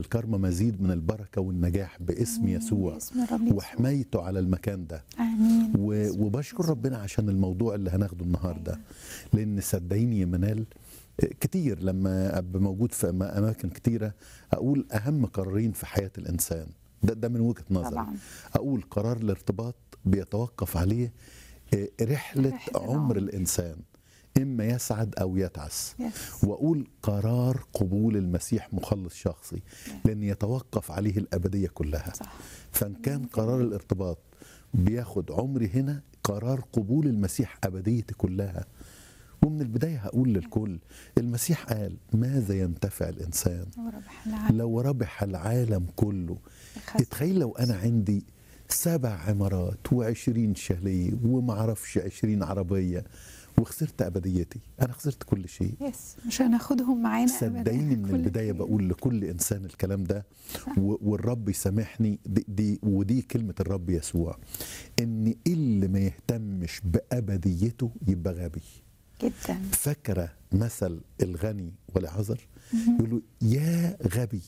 الكرمة مزيد من البركة والنجاح باسم آمين. يسوع باسم الرب يسوع. وحمايته على المكان ده امين و- وبشكر ربنا عشان الموضوع اللي هناخده النهارده لان صدقيني يا منال كتير لما ابقى موجود في أما- اماكن كتيره اقول اهم قرارين في حياه الانسان ده ده من وجهه نظري طبعاً. اقول قرار الارتباط بيتوقف عليه آه، رحله رحلة عمر العمر. الانسان اما يسعد او يتعس يس. واقول قرار قبول المسيح مخلص شخصي لان يتوقف عليه الابديه كلها صح فان كان قرار الارتباط بياخد عمري هنا قرار قبول المسيح ابديتي كلها ومن البدايه هقول للكل المسيح قال ماذا ينتفع الانسان وربح العالم لو ربح العالم كله يخسر. اتخيل لو انا عندي سبع عمارات وعشرين شاليه ومعرفش عشرين عربيه وخسرت ابديتي انا خسرت كل شيء يس مش هناخدهم معانا أبداً. صدقيني من كل البدايه شيء. بقول لكل انسان الكلام ده و- والرب يسامحني دي, دي ودي كلمه الرب يسوع ان اللي ما يهتمش بابديته يبقى غبي جدا فاكره مثل الغني والعذر يقول له يا غبي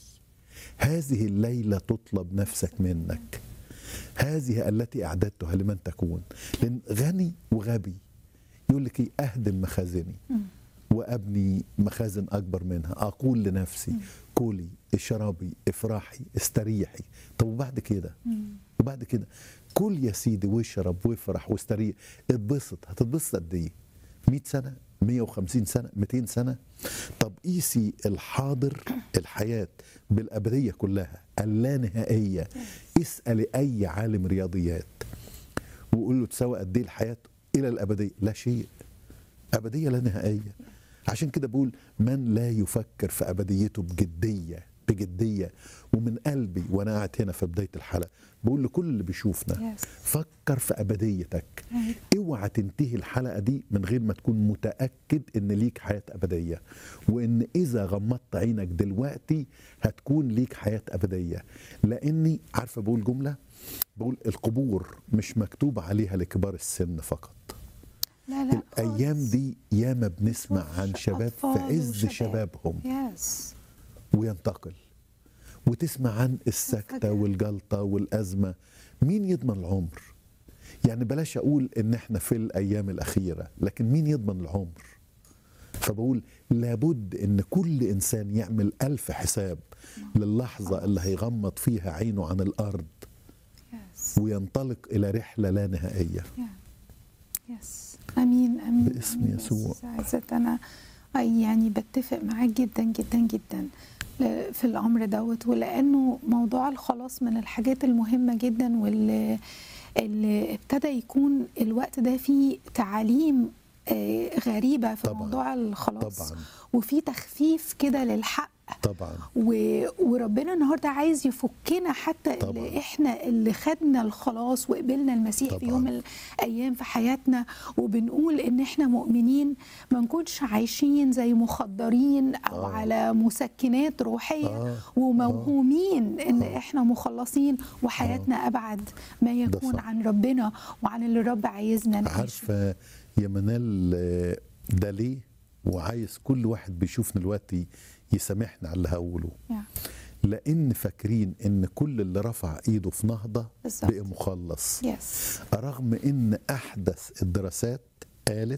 هذه الليله تطلب نفسك منك هذه التي اعددتها لمن تكون لان غني وغبي يقول لك ايه اهدم مخازني وابني مخازن اكبر منها اقول لنفسي كلي اشربي افرحي استريحي طب وبعد كده وبعد كده كل يا سيدي واشرب وافرح واستريح اتبسط هتتبسط قد ايه 100 سنه 150 سنه 200 سنه طب قيسي الحاضر الحياه بالابديه كلها اللانهائيه اسال اي عالم رياضيات وقول له تساوي قد ايه الحياه الى الابديه لا شيء ابديه لا نهائيه عشان كده بقول من لا يفكر في ابديته بجديه بجديه ومن قلبي وانا قاعد هنا في بدايه الحلقه بقول لكل اللي بيشوفنا Yes. فكر في ابديتك أيوة. اوعى تنتهي الحلقه دي من غير ما تكون متاكد ان ليك حياه ابديه وان اذا غمضت عينك دلوقتي هتكون ليك حياه ابديه لاني عارفه بقول جمله بقول القبور مش مكتوب عليها لكبار السن فقط لا لا الايام خالص. دي ياما بنسمع عن شباب في أطفال عز وشباب. شبابهم يس وينتقل وتسمع عن السكتة الفجأة. والجلطة والأزمة مين يضمن العمر يعني بلاش أقول إن إحنا في الأيام الأخيرة لكن مين يضمن العمر فبقول لابد إن كل إنسان يعمل ألف حساب للحظة اللي هيغمض فيها عينه عن الأرض يس وينطلق إلى رحلة لا نهائية يس امين امين باسم آمين. يسوع. بس عزت انا يعني بتفق معاك جدا جدا جدا ل- في الامر دوت ولانه موضوع الخلاص من الحاجات المهمه جدا واللي اللي ابتدى يكون الوقت ده فيه تعاليم آه، غريبه في طبعاً. موضوع الخلاص طبعاً. وفي تخفيف كده للحق طبعا و... وربنا النهارده عايز يفكنا حتى طبعاً. اللي احنا اللي خدنا الخلاص وقبلنا المسيح في طبعاً. يوم من الايام في حياتنا وبنقول ان احنا مؤمنين ما نكونش عايشين زي مخدرين او آه. على مسكنات روحيه آه. وموهومين ان آه. احنا مخلصين وحياتنا ابعد ما يكون صح. عن ربنا وعن اللي الرب عايزنا نعيشه عارفه يا منال آه، ده ليه وعايز كل واحد بيشوفنا دلوقتي يسامحنا على اللي هقوله يعني لان فاكرين ان كل اللي رفع ايده في نهضه بالظبط. بقى مخلص يس رغم ان احدث الدراسات قالت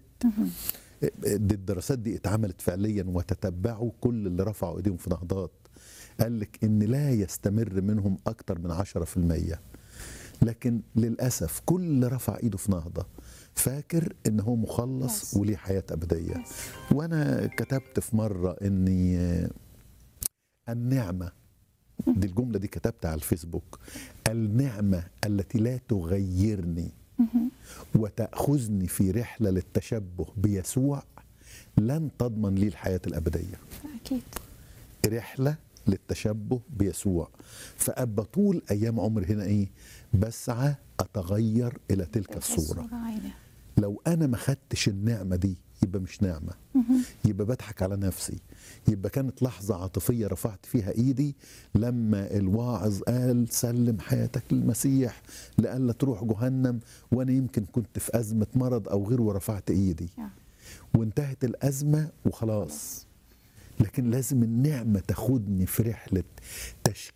دي الدراسات دي اتعملت فعليا وتتبعوا كل اللي رفعوا ايديهم في نهضات قال لك ان لا يستمر منهم اكتر من 10% لكن للاسف كل اللي رفع ايده في نهضه فاكر ان هو مخلص Yes. وليه حياه ابديه Yes. وانا كتبت في مره اني آه، النعمه دي الجمله دي كتبتها على الفيسبوك النعمه التي لا تغيرني وتاخذني في رحله للتشبه بيسوع لن تضمن لي الحياه الابديه اكيد رحله للتشبه بيسوع فابقى طول ايام عمري هنا ايه بسعى اتغير الى تلك الصوره عينه لو انا ما خدتش النعمه دي يبقى مش نعمه يبقى بضحك على نفسي يبقى كانت لحظه عاطفيه رفعت فيها ايدي لما الواعظ قال سلم حياتك للمسيح لئلا تروح جهنم وانا يمكن كنت في ازمه مرض او غيره ورفعت ايدي يعني وانتهت الازمه وخلاص لكن لازم النعمه تاخدني في رحله تشكيل